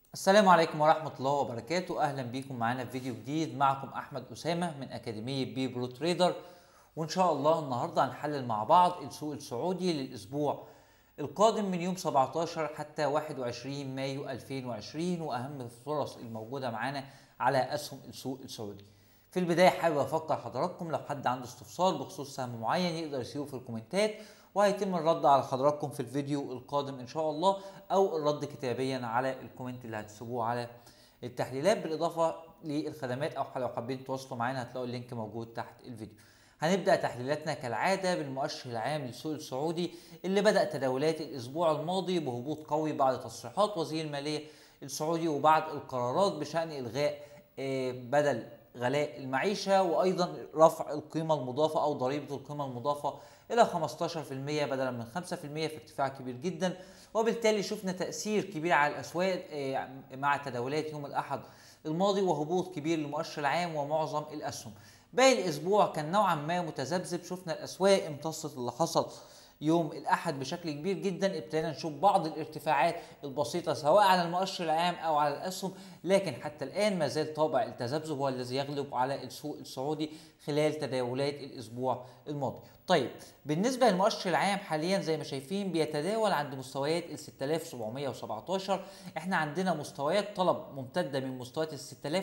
السلام عليكم ورحمة الله وبركاته أهلا بيكم معانا في فيديو جديد معكم أحمد أسامة من أكاديمية بي برو تريدر وإن شاء الله النهاردة هنحلل مع بعض السوق السعودي للأسبوع القادم من يوم 17 حتى 21 مايو 2020 وأهم الفرص الموجودة معانا على أسهم السوق السعودي في البداية حابب أفكر حضراتكم لو حد عنده استفسار بخصوص سهم معين يقدر يسيبه في الكومنتات وهيتم الرد على حضراتكم في الفيديو القادم ان شاء الله او الرد كتابيا على الكومنت اللي هتسيبوه على التحليلات بالاضافه للخدمات او لو حابين تواصلوا معانا هتلاقوا اللينك موجود تحت الفيديو هنبدا تحليلاتنا كالعاده بالمؤشر العام للسوق السعودي اللي بدا تداولات الاسبوع الماضي بهبوط قوي بعد تصريحات وزير الماليه السعودي وبعد القرارات بشان الغاء بدل غلاء المعيشة وأيضا رفع القيمة المضافة أو ضريبة القيمة المضافة إلى 15% بدلا من 5% في ارتفاع كبير جدا وبالتالي شفنا تأثير كبير على الأسواق مع تداولات يوم الأحد الماضي وهبوط كبير للمؤشر العام ومعظم الأسهم باقي الأسبوع كان نوعا ما متذبذب شفنا الأسواق امتصت اللي حصل يوم الاحد بشكل كبير جدا ابتدينا نشوف بعض الارتفاعات البسيطه سواء على المؤشر العام او على الاسهم لكن حتى الان ما زال طابع التذبذب هو الذي يغلب على السوق السعودي خلال تداولات الاسبوع الماضي. طيب بالنسبه للمؤشر العام حاليا زي ما شايفين بيتداول عند مستويات ال 6717 احنا عندنا مستويات طلب ممتده من مستويات ال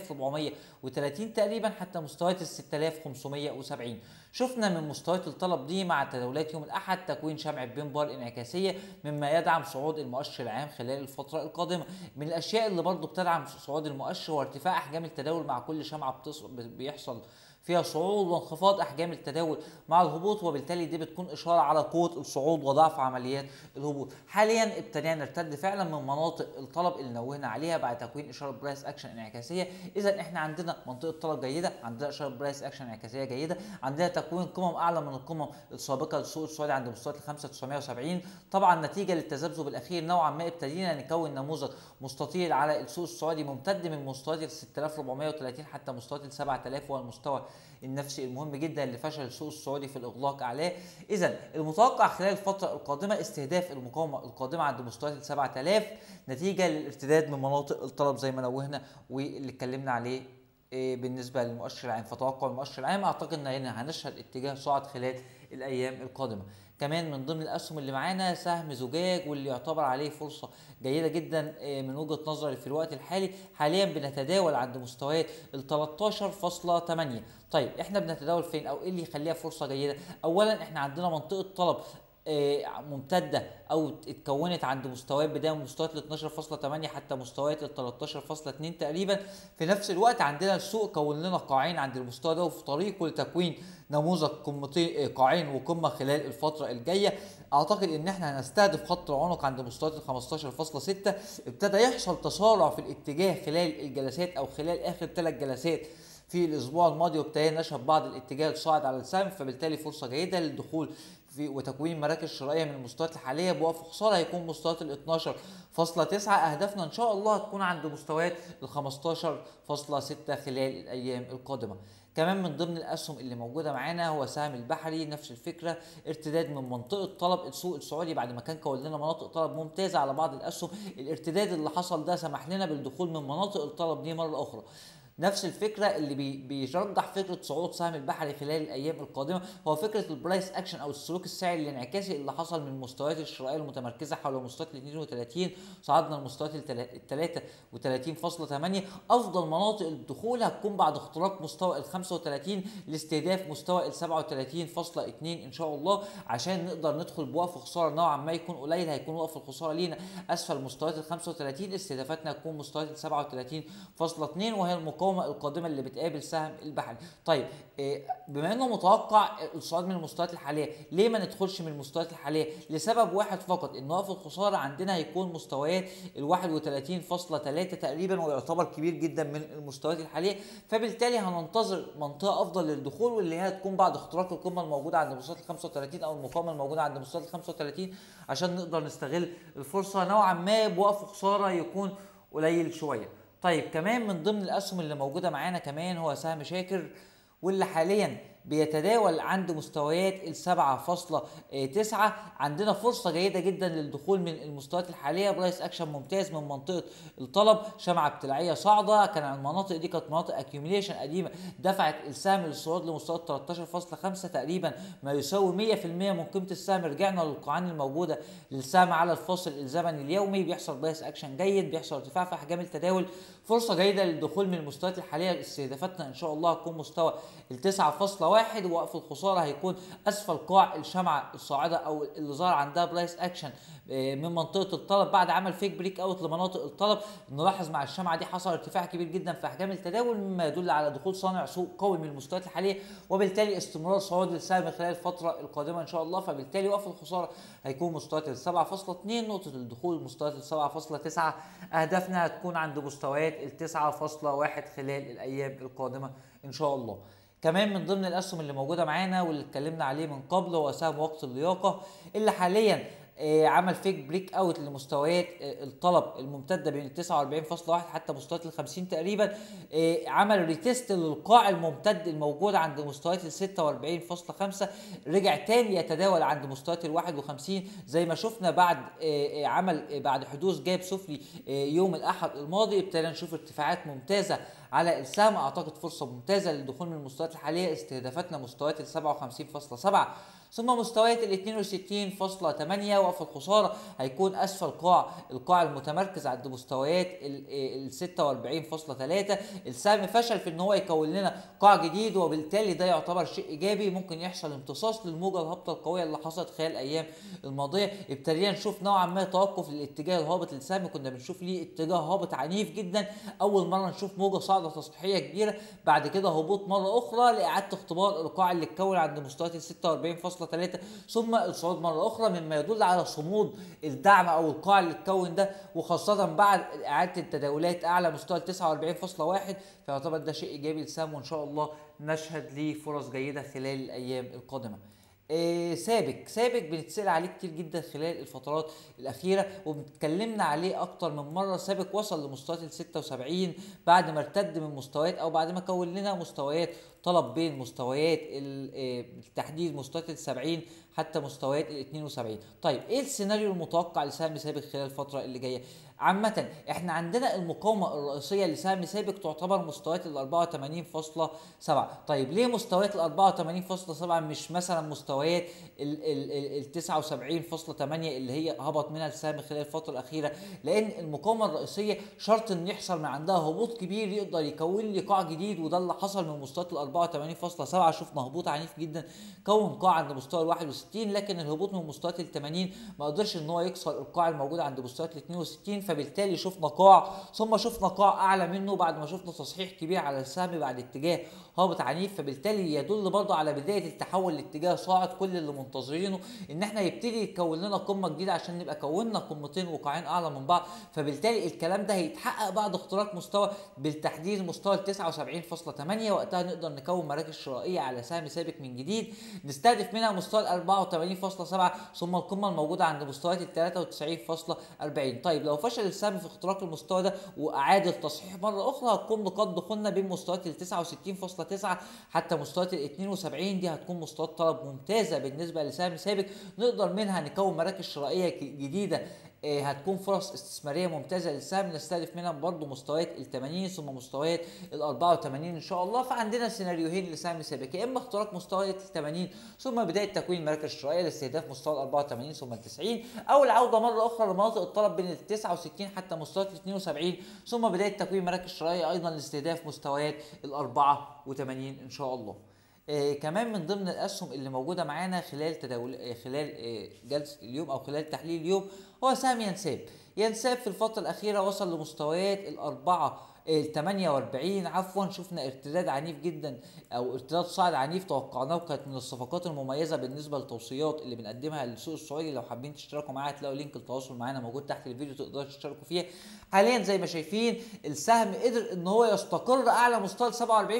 6430 تقريبا حتى مستويات ال 6570 شفنا من مستويات الطلب دي مع تداولات يوم الاحد تكوين شمع بنبر انعكاسيه مما يدعم صعود المؤشر العام خلال الفتره القادمه من الاشياء اللي برضو بتدعم صعود المؤشر وارتفاع احجام التداول مع كل شمعه بيحصل فيها صعود وانخفاض احجام التداول مع الهبوط وبالتالي دي بتكون اشاره على قوه الصعود وضعف عمليات الهبوط حاليا ابتدينا نرتد فعلا من مناطق الطلب اللي نوهنا عليها بعد تكوين اشاره برايس اكشن انعكاسيه اذا احنا عندنا منطقه طلب جيده عندنا اشاره برايس اكشن انعكاسيه جيده عندنا تكوين قمم اعلى من القمم السابقه للسوق السعودي عند مستويات ال 5970 طبعا نتيجه للتذبذب الاخير نوعا ما ابتدينا نكون نموذج مستطيل على السوق السعودي ممتد من مستويات ال 6430 حتى مستويات ال 7000 هو المستوى النفسي المهم جدا اللي فشل السوق السعودي في الاغلاق عليه اذا المتوقع خلال الفتره القادمه استهداف المقاومه القادمه عند مستويات ال 7000 نتيجه للارتداد من مناطق الطلب زي ما نوهنا واللي اتكلمنا عليه بالنسبه للمؤشر العام فتوقع المؤشر العام اعتقد ان هنا هنشهد اتجاه صاعد خلال الايام القادمه كمان من ضمن الاسهم اللي معانا سهم زجاج واللي يعتبر عليه فرصه جيده جدا من وجهه نظري في الوقت الحالي حاليا بنتداول عند مستويات ال 13.8 طيب احنا بنتداول فين او ايه اللي يخليها فرصه جيده اولا احنا عندنا منطقه طلب ممتده او اتكونت عند مستويات بدايه من مستويات ال 12.8 حتى مستويات ال 13.2 تقريبا في نفس الوقت عندنا السوق كون لنا قاعين عند المستوى ده وفي طريقه لتكوين نموذج قمتين قاعين وقمه خلال الفتره الجايه اعتقد ان احنا هنستهدف خط العنق عند مستويات ال 15.6 ابتدى يحصل تسارع في الاتجاه خلال الجلسات او خلال اخر ثلاث جلسات في الاسبوع الماضي وابتدينا نشهب بعض الاتجاه الصاعد على السهم فبالتالي فرصه جيده للدخول في وتكوين مراكز شرائيه من المستويات الحاليه بوقف خساره هيكون مستويات ال 12.9 اهدافنا ان شاء الله هتكون عند مستويات ال 15.6 خلال الايام القادمه كمان من ضمن الاسهم اللي موجوده معانا هو سهم البحري نفس الفكره ارتداد من منطقه طلب السوق السعودي بعد ما كان كون لنا مناطق طلب ممتازه على بعض الاسهم الارتداد اللي حصل ده سمح لنا بالدخول من مناطق الطلب دي مره اخرى نفس الفكره اللي بي بيرجح فكره صعود سهم البحري خلال الايام القادمه هو فكره البرايس اكشن او السلوك السعري الانعكاسي اللي حصل من المستويات الشرائيه المتمركزه حول مستويات ال 32 صعدنا لمستويات ال 33.8 افضل مناطق الدخول هتكون بعد اختراق مستوى ال 35 لاستهداف مستوى ال 37.2 ان شاء الله عشان نقدر ندخل بوقف خساره نوعا ما يكون قليل هيكون وقف الخساره لينا اسفل مستويات ال 35 استهدافاتنا هتكون مستويات ال 37.2 وهي المقاومه القادمه اللي بتقابل سهم البحري طيب بما انه متوقع الصعود من المستويات الحاليه ليه ما ندخلش من المستويات الحاليه لسبب واحد فقط ان وقف الخساره عندنا هيكون مستويات ال 31.3 تقريبا ويعتبر كبير جدا من المستويات الحاليه فبالتالي هننتظر منطقه افضل للدخول واللي هي هتكون بعد اختراق القمه الموجوده عند مستويات ال 35 او المقاومه الموجوده عند مستويات ال 35 عشان نقدر نستغل الفرصه نوعا ما بوقف خساره يكون قليل شويه طيب كمان من ضمن الاسهم اللي موجوده معانا كمان هو سهم شاكر واللي حاليا بيتداول عند مستويات ال 7.9 عندنا فرصه جيده جدا للدخول من المستويات الحاليه برايس اكشن ممتاز من منطقه الطلب شمعه ابتلاعيه صاعده كان المناطق دي كانت مناطق اكيوميليشن قديمه دفعت السهم للصعود لمستوى 13.5 تقريبا ما يساوي 100% من قيمه السهم رجعنا للقاعان الموجوده للسهم على الفاصل الزمني اليومي بيحصل برايس اكشن جيد بيحصل ارتفاع في احجام التداول فرصه جيده للدخول من المستويات الحاليه استهدافتنا ان شاء الله هتكون مستوى ال 9.1 ووقف الخساره هيكون اسفل قاع الشمعه الصاعده او اللي ظهر عندها برايس اكشن من منطقه الطلب بعد عمل فيك بريك اوت لمناطق الطلب نلاحظ مع الشمعه دي حصل ارتفاع كبير جدا في احجام التداول مما يدل على دخول صانع سوق قوي من المستويات الحاليه وبالتالي استمرار صعود السهم خلال الفتره القادمه ان شاء الله فبالتالي وقف الخساره هيكون مستويات ال 7.2 نقطه الدخول مستويات ال 7.9 اهدافنا هتكون عند مستويات ال 9.1 خلال الايام القادمه ان شاء الله كمان من ضمن الاسهم اللي موجوده معانا واللي اتكلمنا عليه من قبل هو سهم وقت اللياقه اللي حاليا عمل فيك بريك اوت لمستويات الطلب الممتده بين 49.1 حتى مستويات ال 50 تقريبا عمل ريتيست للقاع الممتد الموجود عند مستويات ال 46.5 رجع تاني يتداول عند مستويات ال 51 زي ما شفنا بعد عمل بعد حدوث جاب سفلي يوم الاحد الماضي ابتدينا نشوف ارتفاعات ممتازه على السهم اعتقد فرصه ممتازه للدخول من المستويات الحاليه استهدافتنا مستويات ال 57.7 ثم مستويات ال 62.8 وقف الخساره هيكون اسفل قاع القاع المتمركز عند مستويات ال 46.3 السهم فشل في ان هو يكون لنا قاع جديد وبالتالي ده يعتبر شيء ايجابي ممكن يحصل امتصاص للموجه الهابطه القويه اللي حصلت خلال الايام الماضيه ابتدينا نشوف نوعا ما توقف للاتجاه الهابط للسهم كنا بنشوف ليه اتجاه هابط عنيف جدا اول مره نشوف موجه صاعده تسطيحيه كبيره بعد كده هبوط مره اخرى لاعاده اختبار القاع اللي اتكون عند مستويات ال 46.3 ثم الصعود مره اخرى مما يدل على صمود الدعم او القاع اللي اتكون ده وخاصه بعد اعاده التداولات اعلى مستوى ال 49.1 فيعتبر ده شيء ايجابي للسهم وان شاء الله نشهد ليه فرص جيده خلال الايام القادمه. إيه سابك سابك بنتسال عليه كتير جدا خلال الفترات الاخيره واتكلمنا عليه اكتر من مره سابك وصل لمستويات ال 76 بعد ما ارتد من مستويات او بعد ما كون لنا مستويات طلب بين مستويات بالتحديد مستويات ال 70 حتى مستويات ال 72 طيب ايه السيناريو المتوقع لسهم سابق خلال الفتره اللي جايه عامة احنا عندنا المقاومة الرئيسية لسهم سابق تعتبر مستويات ال 84.7 طيب ليه مستويات ال 84.7 مش مثلا مستويات ال 79.8 اللي هي هبط منها السهم خلال الفترة الأخيرة لأن المقاومة الرئيسية شرط إن يحصل من عندها هبوط كبير يقدر يكون لي قاع جديد وده اللي حصل من مستويات ال 84.7 شفنا هبوط عنيف جدا كون قاع عند مستوى ال 61 لكن الهبوط من مستويات ال 80 ما قدرش ان هو يكسر القاع الموجود عند مستويات ال 62 فبالتالي شفنا قاع ثم شفنا قاع اعلى منه بعد ما شفنا تصحيح كبير على السهم بعد اتجاه هابط عنيف فبالتالي يدل برضه على بدايه التحول لاتجاه صاعد كل اللي منتظرينه ان احنا يبتدي يتكون لنا قمه جديده عشان نبقى كوننا قمتين وقاعين اعلى من بعض فبالتالي الكلام ده هيتحقق بعد اختراق مستوى بالتحديد مستوى ال 79.8 وقتها نقدر نكون مراكز شرائيه على سهم سابق من جديد نستهدف منها مستوى ال 84.7 ثم القمه الموجوده عند مستويات ال 93.40 طيب لو فشل السهم في اختراق المستوى ده واعاد التصحيح مره اخرى هتكون نقاط دخولنا بين مستويات ال 69.9 حتى مستويات ال 72 دي هتكون مستويات طلب ممتازه بالنسبه لسهم سابق نقدر منها نكون مراكز شرائيه جديده هتكون فرص استثماريه ممتازه للسهم نستهدف منها برضه مستويات ال 80 ثم مستويات ال 84 ان شاء الله فعندنا سيناريوهين لسهم سابق يا اما اختراق مستويات ال 80 ثم بدايه تكوين مراكز الشرائيه لاستهداف مستوى ال 84 ثم ال 90 او العوده مره اخرى لمناطق الطلب بين ال 69 حتى مستويات ال 72 ثم بدايه تكوين مراكز شرائيه ايضا لاستهداف مستويات ال 84 ان شاء الله. آه كمان من ضمن الاسهم اللي موجوده معانا خلال تداول آه خلال آه جلسه اليوم او خلال تحليل اليوم هو سهم ينساب ينساب في الفتره الاخيره وصل لمستويات الاربعه ال 48 عفوا شفنا ارتداد عنيف جدا او ارتداد صاعد عنيف توقعناه وكانت من الصفقات المميزه بالنسبه للتوصيات اللي بنقدمها للسوق السعودي لو حابين تشتركوا معايا هتلاقوا لينك التواصل معانا موجود تحت الفيديو تقدروا تشتركوا فيها حاليا زي ما شايفين السهم قدر ان هو يستقر اعلى مستوى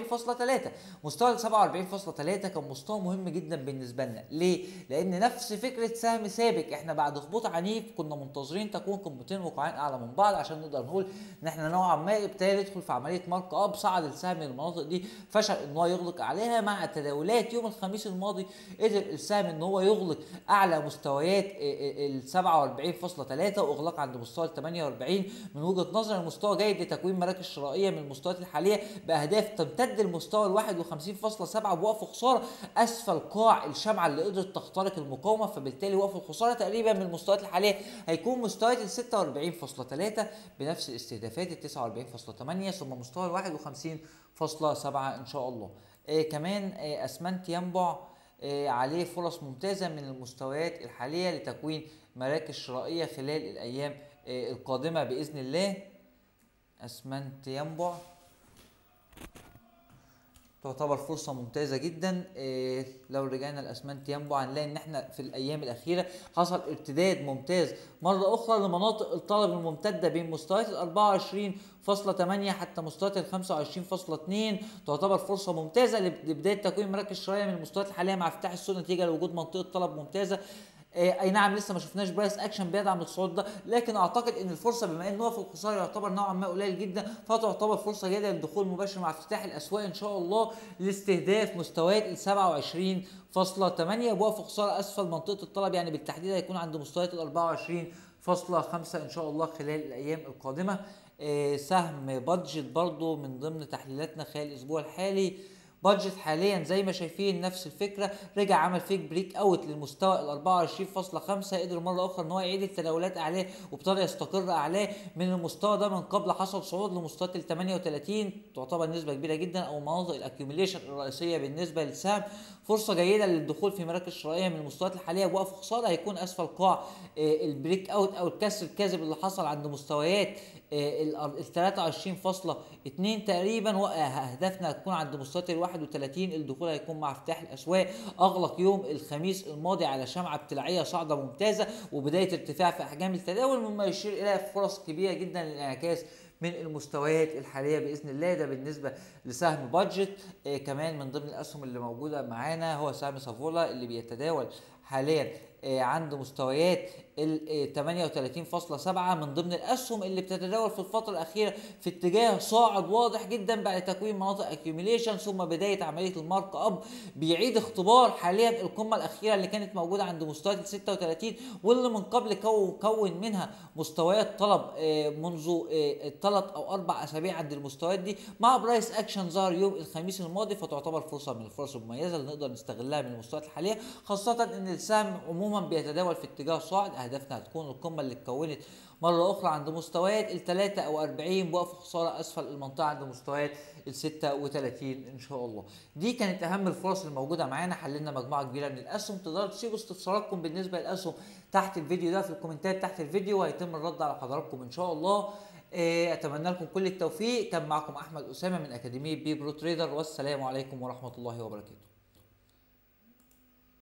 47.3 مستوى 47.3 كان مستوى مهم جدا بالنسبه لنا ليه لان نفس فكره سهم سابق احنا بعد هبوط عنيف كنا منتظرين تكون قمتين وقاعين اعلى من بعض عشان نقدر نقول ان احنا نوعا ما ابتدينا تخيل يدخل في عمليه مارك اب صعد السهم من المناطق دي فشل ان هو يغلق عليها مع تداولات يوم الخميس الماضي قدر السهم ان هو يغلق اعلى مستويات ال 47.3 واغلاق عند مستوى ال 48 من وجهه نظر المستوى جيد لتكوين مراكز شرائيه من المستويات الحاليه باهداف تمتد لمستوى ال 51.7 بوقف خساره اسفل قاع الشمعه اللي قدرت تخترق المقاومه فبالتالي وقف الخساره تقريبا من المستويات الحاليه هيكون مستويات ال 46.3 بنفس الاستهدافات ال 49.8 ثم مستوى ال 51.7 ان شاء الله آه كمان آه اسمنت ينبع آه عليه فرص ممتازه من المستويات الحاليه لتكوين مراكز شرائيه خلال الايام آه القادمه باذن الله اسمنت ينبع تعتبر فرصة ممتازة جدا إيه لو رجعنا الاسمنت ينبع هنلاقي ان احنا في الايام الاخيرة حصل ارتداد ممتاز مرة اخرى لمناطق الطلب الممتدة بين مستويات ال 24.8 حتى مستويات ال 25.2 تعتبر فرصة ممتازة لبداية تكوين مراكز شرائية من المستويات الحالية مع افتتاح السوق نتيجة لوجود منطقة طلب ممتازة اي نعم لسه ما شفناش برايس اكشن بيدعم الصعود ده لكن اعتقد ان الفرصه بما ان هو في الخساره يعتبر نوعا ما قليل جدا فتعتبر فرصه جيده للدخول مباشر مع افتتاح الاسواق ان شاء الله لاستهداف مستويات ال 27.8 بوقف خساره اسفل منطقه الطلب يعني بالتحديد هيكون عند مستويات ال 24.5 ان شاء الله خلال الايام القادمه سهم بادجت برضو من ضمن تحليلاتنا خلال الاسبوع الحالي بادجت حاليا زي ما شايفين نفس الفكره رجع عمل فيك بريك اوت للمستوى ال 24.5 قدر مره اخرى ان هو يعيد التداولات اعلاه وابتدى يستقر اعلاه من المستوى ده من قبل حصل صعود لمستويات ال 38 تعتبر نسبه كبيره جدا او مناطق الاكيوميليشن الرئيسيه بالنسبه للسهم فرصه جيده للدخول في مراكز شرائيه من المستويات الحاليه بوقف خساره هيكون اسفل قاع البريك اوت او الكسر الكاذب اللي حصل عند مستويات ال 23.2 تقريبا واهدافنا هتكون عند مستويات ال 31 الدخول هيكون مع افتتاح الاسواق اغلق يوم الخميس الماضي على شمعه ابتلاعيه صاعده ممتازه وبدايه ارتفاع في احجام التداول مما يشير الى فرص كبيره جدا للانعكاس من المستويات الحاليه باذن الله ده بالنسبه لسهم بادجت آه كمان من ضمن الاسهم اللي موجوده معانا هو سهم سافولا اللي بيتداول حاليا آه عند مستويات ال 38.7 من ضمن الاسهم اللي بتتداول في الفتره الاخيره في اتجاه صاعد واضح جدا بعد تكوين مناطق اكيوميليشن ثم بدايه عمليه المارك اب بيعيد اختبار حاليا القمه الاخيره اللي كانت موجوده عند مستويات ال 36 واللي من قبل كون, كون منها مستويات طلب منذ ثلاث او اربع اسابيع عند المستويات دي مع برايس اكشن ظهر يوم الخميس الماضي فتعتبر فرصه من الفرص المميزه اللي نقدر نستغلها من المستويات الحاليه خاصه ان السهم عموما بيتداول في اتجاه صاعد اهدافنا هتكون القمه اللي اتكونت مره اخرى عند مستويات ال 43 بوقف خساره اسفل المنطقه عند مستويات ال 36 ان شاء الله دي كانت اهم الفرص الموجوده معانا حللنا مجموعه كبيره من الاسهم تقدروا تسيبوا استفساراتكم بالنسبه للاسهم تحت الفيديو ده في الكومنتات تحت الفيديو وهيتم الرد على حضراتكم ان شاء الله اتمنى لكم كل التوفيق كان معكم احمد اسامه من اكاديميه بي برو تريدر والسلام عليكم ورحمه الله وبركاته